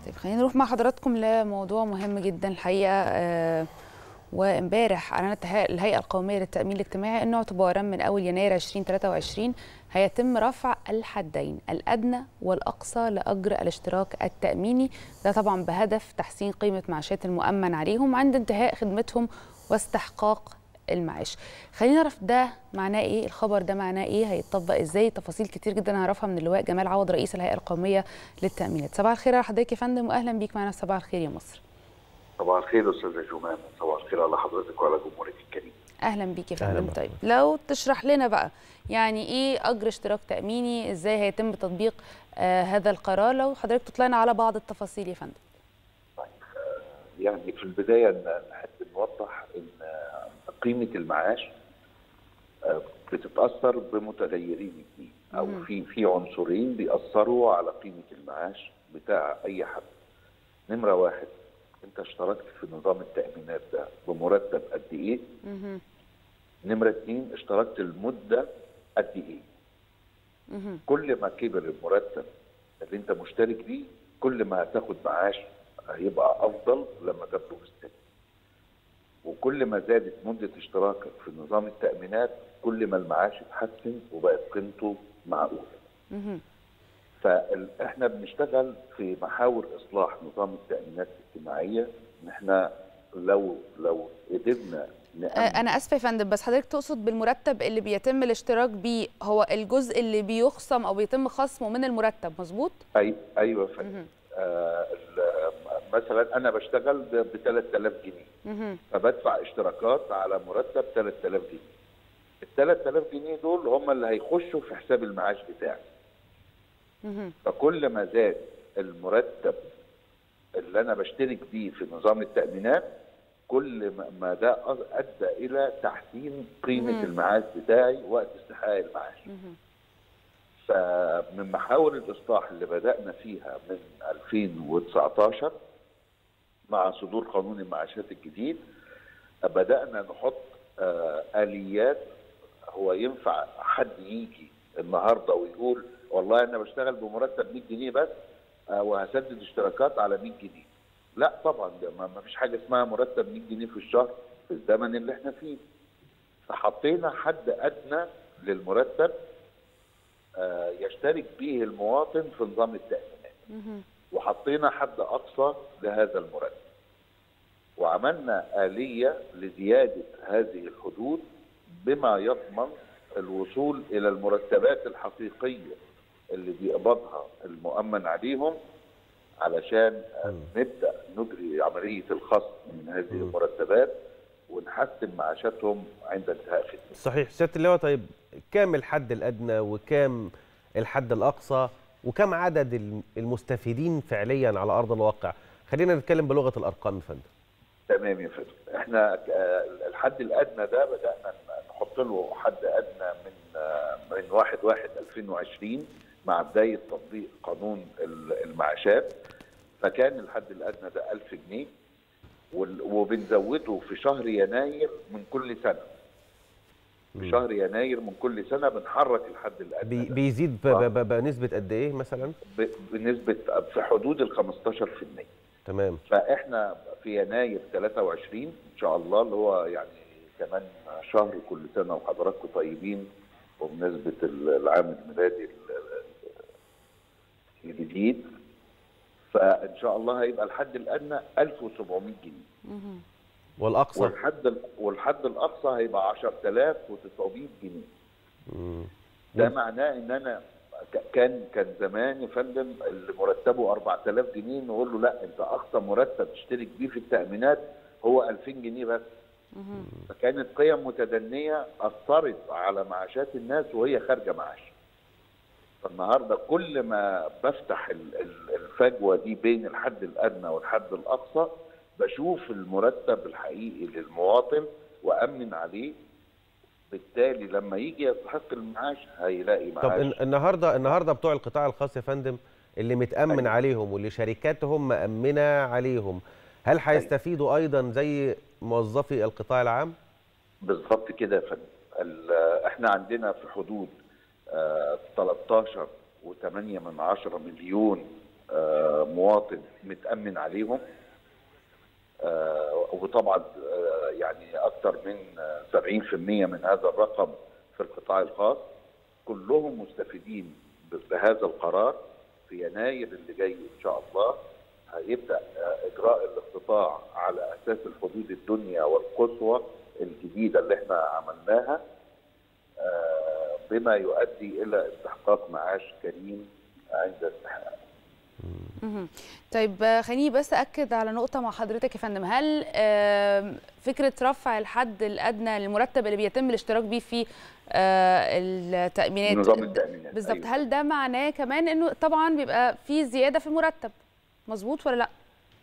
طيب خلينا نروح مع حضراتكم لموضوع مهم جدا الحقيقه آه وامبارح اعلنت الهيئه القوميه للتامين الاجتماعي انه اعتبارا من اول يناير 2023 هيتم رفع الحدين الادنى والاقصى لاجر الاشتراك التاميني ده طبعا بهدف تحسين قيمه معاشات المؤمن عليهم عند انتهاء خدمتهم واستحقاق المعاش خلينا نعرف ده معناه ايه الخبر ده معناه ايه هيتطبق ازاي تفاصيل كتير جدا هنعرفها من اللواء جمال عوض رئيس الهيئه القوميه للتامينات صباح الخير على حضرتك يا فندم واهلا بيك معنا في صباح الخير يا مصر صباح الخير استاذه جمال صباح الخير على حضرتك وعلى جمهورك الكريم اهلا بيك يا فندم طيب لو تشرح لنا بقى يعني ايه اجر اشتراك تاميني ازاي هيتم تطبيق آه هذا القرار لو حضرتك تطلعنا على بعض التفاصيل يا فندم طيب آه يعني في البدايه نحب نوضح ان قيمه المعاش آه بتتاثر بمتغيرين اثنين او في في عنصرين بيأثروا على قيمه المعاش بتاع اي حد نمره واحد انت اشتركت في نظام التامينات ده بمرتب قد ايه؟ نمره اثنين اشتركت المده قد ايه؟ كل ما كبر المرتب اللي انت مشترك بيه كل ما هتاخد معاش هيبقى افضل لما تبلغ السن. وكل ما زادت مده اشتراكك في نظام التامينات كل ما المعاش اتحسن وبقت قيمته معقوله. فاحنا بنشتغل في محاور اصلاح نظام التامينات الاجتماعيه ان احنا لو لو قدرنا انا اسفه يا فندم بس حضرتك تقصد بالمرتب اللي بيتم الاشتراك بيه هو الجزء اللي بيخصم او بيتم خصمه من المرتب مظبوط أي ايوه يا فندم آه مثلا انا بشتغل ب 3000 جنيه فبدفع اشتراكات على مرتب 3000 جنيه ال 3000 جنيه دول هم اللي هيخشوا في حساب المعاش بتاعي فكل ما زاد المرتب اللي انا بشترك بيه في نظام التامينات كل ما ده ادى الى تحسين قيمه مم. المعاش بتاعي وقت استحقاق المعاش. مم. فمن محاور الاصلاح اللي بدانا فيها من 2019 مع صدور قانون المعاشات الجديد بدانا نحط آه اليات هو ينفع حد يجي النهارده ويقول والله انا بشتغل بمرتب 100 جنيه بس وهسدد اشتراكات على 100 جنيه. لا طبعا ده ما فيش حاجه اسمها مرتب 100 جنيه في الشهر في الزمن اللي احنا فيه. فحطينا حد ادنى للمرتب يشترك به المواطن في نظام التامينات. وحطينا حد اقصى لهذا المرتب. وعملنا اليه لزياده هذه الحدود بما يضمن الوصول الى المرتبات الحقيقيه اللي بيقبضها المؤمن عليهم علشان نبدا نجري عمليه الخصم من هذه المرتبات ونحسن معاشاتهم عند انتهاء خدمتهم. صحيح سياده اللواء طيب كام الحد الادنى وكام الحد الاقصى وكم عدد المستفيدين فعليا على ارض الواقع؟ خلينا نتكلم بلغه الارقام يا فندم. تمام يا فندم احنا الحد الادنى ده بدانا نحط له حد ادنى من من 1 1 2020 مع بدايه تطبيق قانون المعاشات فكان الحد الادنى ده 1000 جنيه وبنزوده في شهر يناير من كل سنه في شهر يناير من كل سنه بنحرك الحد الادنى بي بيزيد بنسبه قد ايه مثلا؟ بنسبه في حدود ال 15% تمام فاحنا في يناير 23 ان شاء الله اللي هو يعني كمان شهر كل سنه وحضراتكم طيبين وبمناسبه العام الميلادي الجديد فان شاء الله هيبقى الحد الادنى 1700 جنيه والاقصى والحد والحد الاقصى هيبقى 10900 جنيه ده معناه ان انا كان كان زمان يا فندم اللي مرتبه 4000 جنيه نقول له لا انت اقصى مرتب تشترك بيه في التامينات هو 2000 جنيه بس فكانت قيم متدنيه اثرت على معاشات الناس وهي خارجه معاش فالنهارده كل ما بفتح الفجوه دي بين الحد الادنى والحد الاقصى بشوف المرتب الحقيقي للمواطن وامن عليه بالتالي لما يجي يستحق المعاش هيلاقي معاش طب النهارده النهارده بتوع القطاع الخاص يا فندم اللي متامن أيوة. عليهم واللي شركاتهم مامنه عليهم هل هيستفيدوا ايضا زي موظفي القطاع العام؟ بالظبط كده يا فندم احنا عندنا في حدود آه 13 و8 من 10 مليون آه، مواطن متامن عليهم آه، وطبعا آه، يعني اكثر من آه، 70% من هذا الرقم في القطاع الخاص كلهم مستفيدين ب- بهذا القرار في يناير اللي جاي ان شاء الله هيبدا آه، اجراء الاقتطاع على اساس الحدود الدنيا والقصوى الجديده اللي احنا عملناها آه، بما يؤدي الى استحقاق معاش كريم عند استحقاق مهم. طيب آه، خليني بس اكد على نقطه مع حضرتك يا فندم هل آم، فكره رفع الحد الادنى للمرتب اللي بيتم الاشتراك بيه في آه، التامينات نظام التامينات بالظبط أيوة. هل ده معناه كمان انه طبعا بيبقى في زياده في المرتب مظبوط ولا لا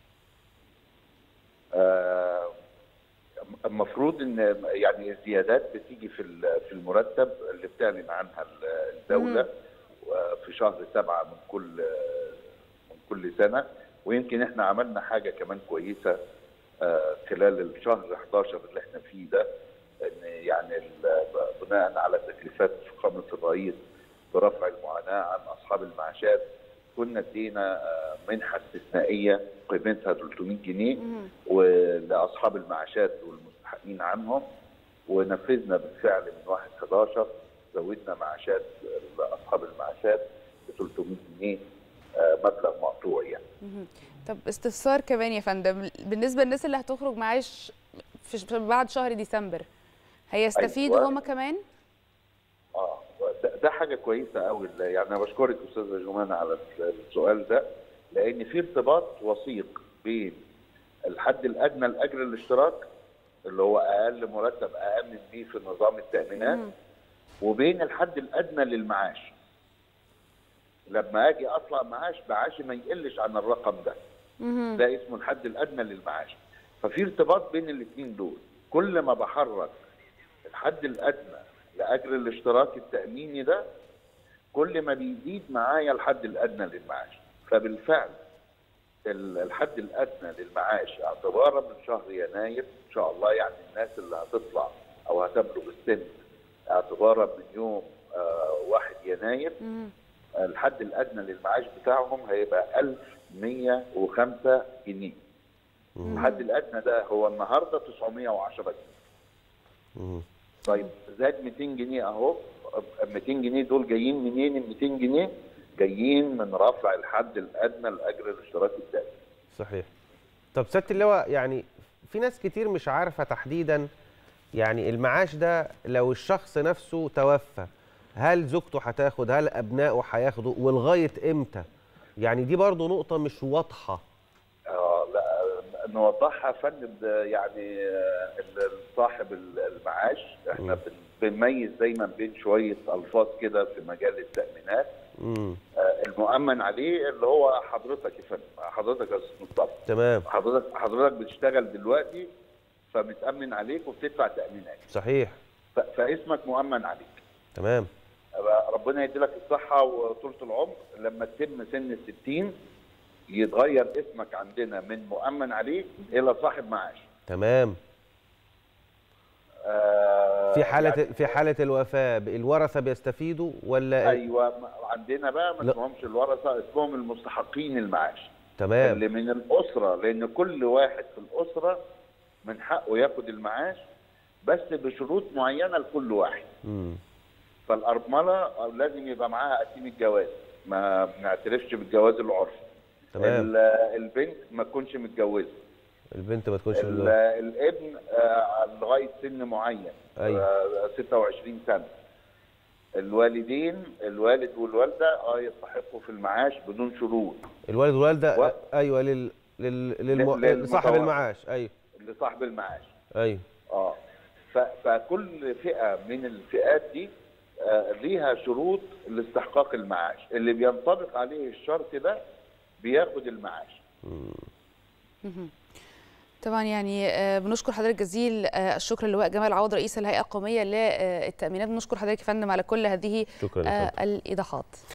آه، المفروض ان يعني الزيادات بتيجي في ال- في المرتب اللي بتعلن عنها ال- الدوله في شهر سبعة من كل من كل سنه ويمكن احنا عملنا حاجه كمان كويسه آه، خلال الشهر 11 اللي احنا فيه ده ان يعني ال- بناء على تكليفات فخامه الرئيس برفع المعاناه عن اصحاب المعاشات كنا ادينا آه، منحه استثنائيه قيمتها 300 جنيه ولاصحاب المعاشات والمستحقين عنهم ونفذنا بالفعل من 1 11 زودنا معاشات اصحاب المعاشات ب 300 جنيه آه، مبلغ مقطوع يعني مهم. طب استفسار كمان يا فندم بالنسبه للناس اللي هتخرج معاش في ش- بعد شهر ديسمبر هيستفيدوا أيوة. هما كمان اه ده, ده حاجه كويسه قوي يعني انا بشكرك استاذه جمانه على السؤال ده لان في ارتباط وثيق بين الحد الادنى لاجر الاشتراك اللي هو اقل مرتب اامن بيه في نظام التامينات مم. وبين الحد الادنى للمعاش لما اجي اطلع معاش معاشي ما يقلش عن الرقم ده مهم. ده اسمه الحد الادنى للمعاش ففي ارتباط بين الاثنين دول كل ما بحرك الحد الادنى لاجر الاشتراك التاميني ده كل ما بيزيد معايا الحد الادنى للمعاش فبالفعل ال- الحد الادنى للمعاش اعتبارا من شهر يناير ان شاء الله يعني الناس اللي هتطلع او هتبلغ السن اعتبارا من يوم آه 1 يناير مهم. الحد الادنى للمعاش بتاعهم هيبقى 1105 جنيه الحد الادنى ده هو النهارده 910 جنيه مم. طيب زاد 200 جنيه اهو 200 جنيه دول جايين منين ال 200 جنيه جايين من رفع الحد الادنى لاجر الاشتراك الدائم صحيح طب سياده اللواء يعني في ناس كتير مش عارفه تحديدا يعني المعاش ده لو الشخص نفسه توفى هل زوجته هتاخد هل ابنائه هياخدوا ولغايه امتى يعني دي برضو نقطه مش واضحه اه لا نوضحها يا فندم ده يعني آه، ال- صاحب ال- المعاش احنا مم. بن- بنميز دايما بين شويه الفاظ كده في مجال التامينات امم آه، المؤمن عليه اللي هو حضرتك يا فندم حضرتك يا استاذ مصطفى تمام حضرتك حضرتك بتشتغل دلوقتي فمتامن عليك وبتدفع تامينات صحيح ف- فاسمك مؤمن عليك تمام ربنا يديلك الصحه وطولة العمر لما تتم سن ال 60 يتغير اسمك عندنا من مؤمن عليك الى صاحب معاش تمام آه، في حاله يعني في حاله الوفاه الورثه بيستفيدوا ولا ايوه ما- عندنا بقى ما لا. اسمهمش الورثه اسمهم المستحقين المعاش تمام اللي من الاسره لان كل واحد في الاسره من حقه ياخد المعاش بس بشروط معينه لكل واحد امم فالارمله لازم يبقى معاها قسيم الجواز ما بنعترفش بالجواز العرفي تمام ال- البنت ما تكونش متجوزه البنت ما تكونش ال- الابن آه، لغايه سن معين أيوة. آه، 26 سنه الوالدين الوالد والوالده اه يستحقوا في المعاش بدون شروط الوالد والوالده و- ايوه لل لل للم... لل- لصاحب للمتوفى. المعاش ايوه لصاحب المعاش ايوه اه ف- فكل فئه من الفئات دي آه، ليها شروط لاستحقاق المعاش اللي بينطبق عليه الشرط ده بياخد المعاش طبعا يعني آه، بنشكر حضرتك جزيل آه، الشكر اللواء جمال عوض رئيس الهيئه القوميه للتامينات بنشكر حضرتك يا فندم على كل هذه شكرا يا آه، فندم. الايضاحات